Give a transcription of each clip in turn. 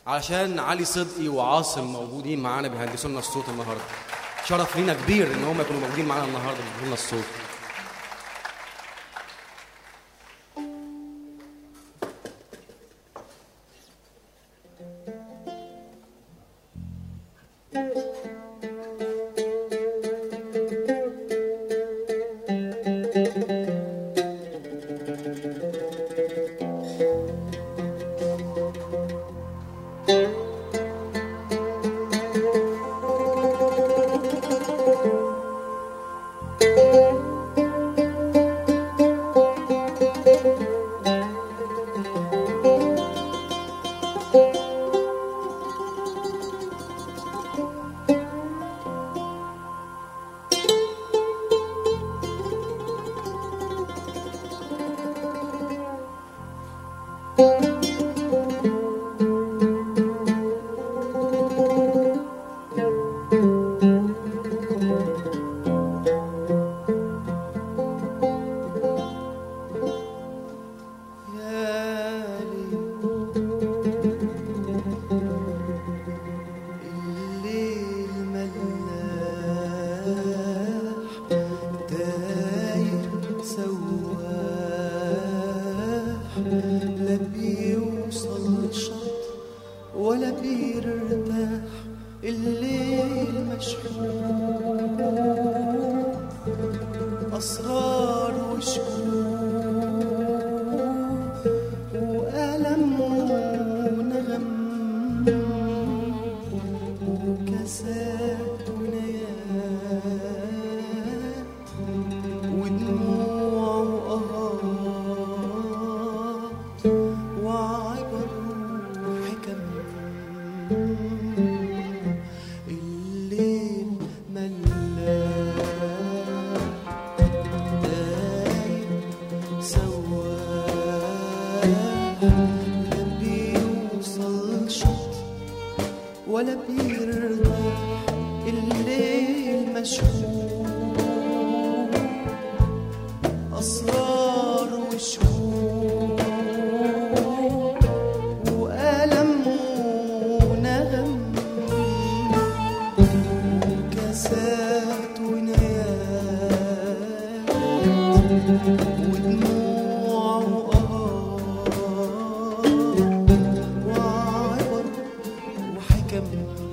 علشان علي صدقي وعاصم موجودين معانا بيهندسوا لنا الصوت النهارده شرف لينا كبير ان هم يكونوا موجودين معانا النهارده بيهندسوا لنا الصوت الليل ملاح داير سواح لا بيوصل شط ولا بيرتاح الليل مشحون أسرار وشكوك وألم ونغم وكاسات ونيات ودموع وقهات وعبر وحكم الليل ملاح دايم سواح لا بيوصل شط ولا بيرتاح الليل مشهور أسرار وشهور وألم ونغم وكاسات ونيات ودموع وقهار وعبر وحكم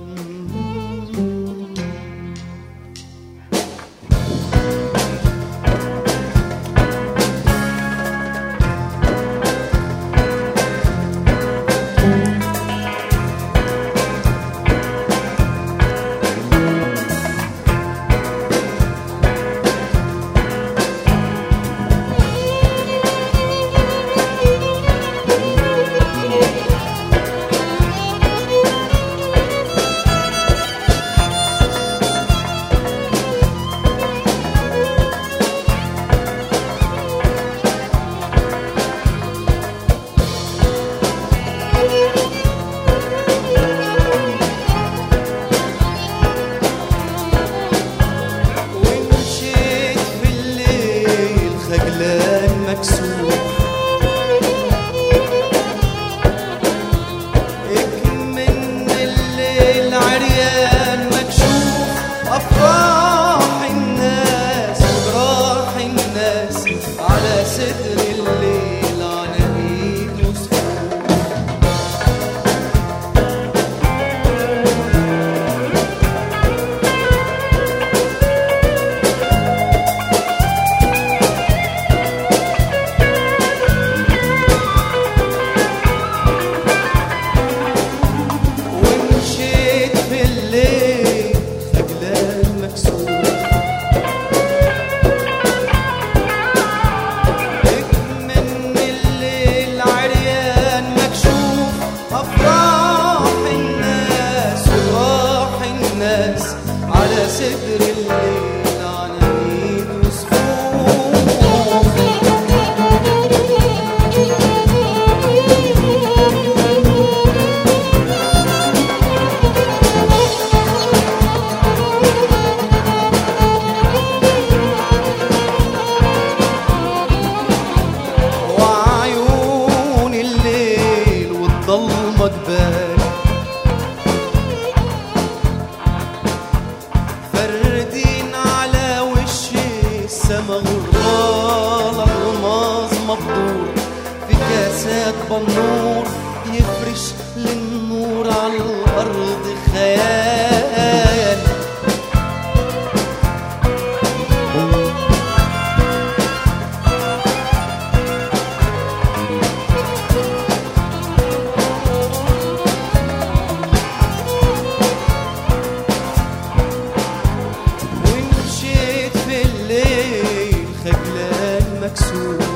ومشيت في الليل خجلان مكسور اكمن الليل عريان مكشوف افراح الناس وجراح الناس على ستر الليل عناوين وصفور ومشيت في الليل خجلان مكسور اكمن الليل عريان مكشوف افراح الناس وراح الناس على صدر الليل عناوين وصفوف وعيون الليل والضلمة جبال يفرش للنور على الأرض خيال ومشيت في الليل خجلان مكسوف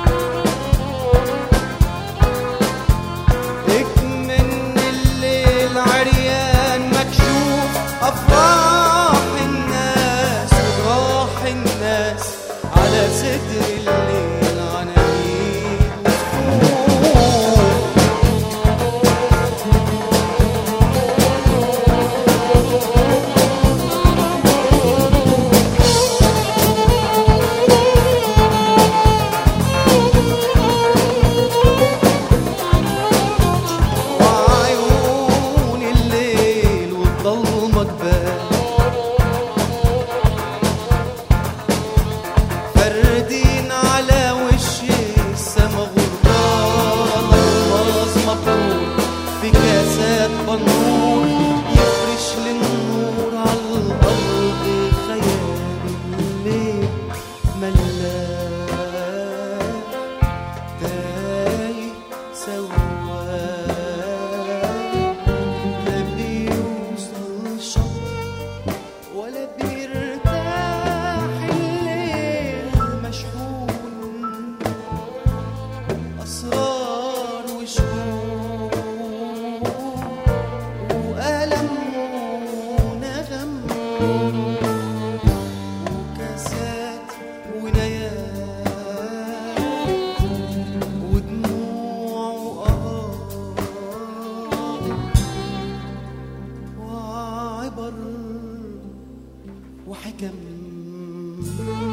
اكمن الليل عريان مكشوف افراح الناس وجراح الناس على صدر الليل عناوين وسفوف وعيون الليل والضلمة جبال فردين على وش السما غربان الماس مطلوب في كاسات بنور يفرش للنور على الأرض خيال الليل ملاك تايه سواك لا بيوصل شط ولا بيرتاح الليل مشحون أسرار وشكوك وألم ونغم وكاسات ونيات ودموع وقهار وعبر وحكم